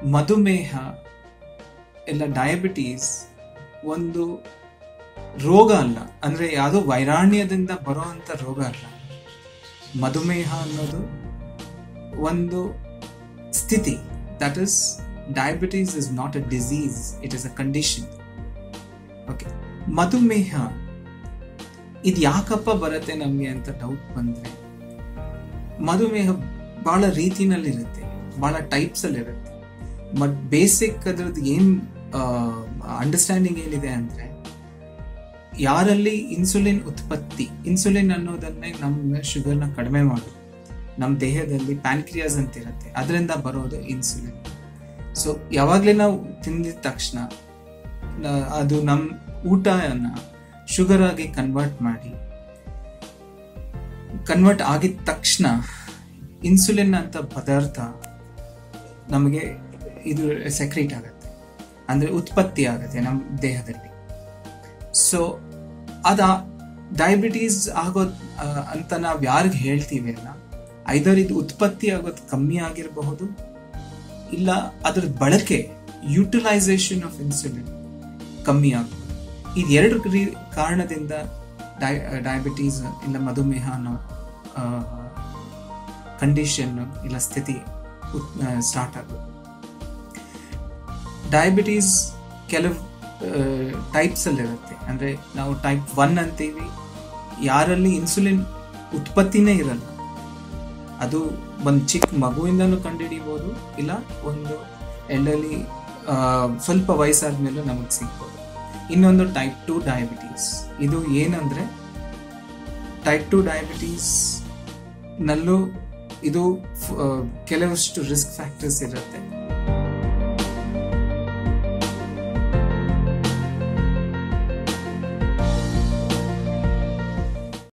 ಮಧುಮೇಹ ಎಲ್ಲ ಡಯಾಬಿಟೀಸ್ ಒಂದು ರೋಗ ಅಲ್ಲ ಅಂದ್ರೆ ಯಾವುದೋ ವೈರಾಣ್ಯದಿಂದ ಬರುವಂತ ರೋಗ ಅಲ್ಲ ಮಧುಮೇಹ ಅನ್ನೋದು ಒಂದು ಸ್ಥಿತಿ that is diabetes is not a disease it is a condition okay ಮಧುಮೇಹ ಇದು ಯಾಕಪ್ಪ ಬರುತ್ತೆ ನಮಗೆ ಅಂತ ಡೌಟ್ ಬಂದ್ರೆ ಮಧುಮೇಹ ಬಹಳ ರೀತಿನಲ್ಲಿ ಇರುತ್ತೆ ಬಹಳ ಟೈಪ್ಸ್ ಅಲ್ಲಿ ಇರುತ್ತೆ ಬಟ್ ಬೇಸಿಕ್ ಅದ್ರದ್ದು ಏನ್ ಅಂಡರ್ಸ್ಟ್ಯಾಂಡಿಂಗ್ ಏನಿದೆ ಅಂದ್ರೆ ಯಾರಲ್ಲಿ ಇನ್ಸುಲಿನ್ ಉತ್ಪತ್ತಿ ಇನ್ಸುಲಿನ್ ಅನ್ನೋದನ್ನೇ ನಮ್ಮ ಶುಗರ್ನ ಕಡಿಮೆ ಮಾಡೋದು ನಮ್ಮ ದೇಹದಲ್ಲಿ ಪ್ಯಾನ್ಕ್ರಿಯಾಸ್ ಅಂತ ಇರುತ್ತೆ ಅದರಿಂದ ಬರೋದು ಇನ್ಸುಲಿನ್ ಸೊ ಯಾವಾಗಲೇ ನಾವು ತಿಂದಿದ ತಕ್ಷಣ ನ- ಅದು ನಮ್ಮ ಊಟನ ಶುಗರ್ ಆಗಿ ಕನ್ವರ್ಟ್ ಮಾಡಿ ಕನ್ವರ್ಟ್ ಆಗಿದ ತಕ್ಷಣ ಇನ್ಸುಲಿನ್ ಅಂತ ಪದಾರ್ಥ ನಮಗೆ ಇದು ಸೆಕ್ರೇಟ್ ಆಗುತ್ತೆ ಅಂದ್ರೆ ಉತ್ಪತ್ತಿ ಆಗುತ್ತೆ ನಮ್ಮ ದೇಹದಲ್ಲಿ ಸೊ ಅದ ಡಯಾಬಿಟೀಸ್ ಆಗೋದ್ ಆ, ಅಂತ ನಾವು ಯಾರಿಗೆ ಹೇಳ್ತೀವಿ ಅಲ್ಲ ಐದರ್ ಇದು ಉತ್ಪತ್ತಿ ಆಗೋದು ಕಮ್ಮಿ ಆಗಿರಬಹುದು ಇಲ್ಲ ಅದ್ರ ಬಳಕೆ ಯುಟಿಲೈಸೇಷನ್ ಆಫ್ ಇನ್ಸುಲಿನ್ ಕಮ್ಮಿ ಆಗಬಹುದು ಇದು ಎರಡು ರೀ- ಕಾರಣದಿಂದ ಡಯ ಡಯಾಬಿಟೀಸ್ ಇಲ್ಲ ಮಧುಮೇಹ ಅನ್ನೋ ಕಂಡೀಷನ್ ಇಲ್ಲ ಸ್ಥಿತಿ ಸ್ಟಾರ್ಟ್ ಆಗೋದು ಡಯಾಬಿಟೀಸ್ ಕೆಲವು ಟೈಪ್ಸ್ ಅಲ್ಲಿ ಇರುತ್ತೆ ಅಂದ್ರೆ ನಾವು ಟೈಪ್ ಒನ್ ಅಂತೀವಿ ಯಾರಲ್ಲಿ ಇನ್ಸುಲಿನ್ ಉತ್ಪತ್ತಿನೇ ಇರಲ್ಲ ಅದು ಒಂದು ಚಿಕ್ಕ ಮಗುವಿಂದನೂ ಕಂಡುಹಿಡಿಬೋದು ಇಲ್ಲ ಒಂದು ಎಲ್ಡರ್ಲಿ ಸ್ವಲ್ಪ ವಯಸ್ಸಾದ್ಮೇಲೂ ನಮಗೆ ಸಿಗ್ಬೋದು ಇನ್ನೊಂದು ಟೈಪ್ ಟು ಡಯಾಬಿಟೀಸ್ ಇದು ಏನಂದ್ರೆ ಟೈಪ್ ಟು ಡಯಾಬಿಟೀಸ್ ನಲ್ಲೂ ಇದು ಫ್- ಆ, ಕೆಲವಷ್ಟು ರಿಸ್ಕ್ ಫ್ಯಾಕ್ಟರ್ಸ್ ಇರುತ್ತೆ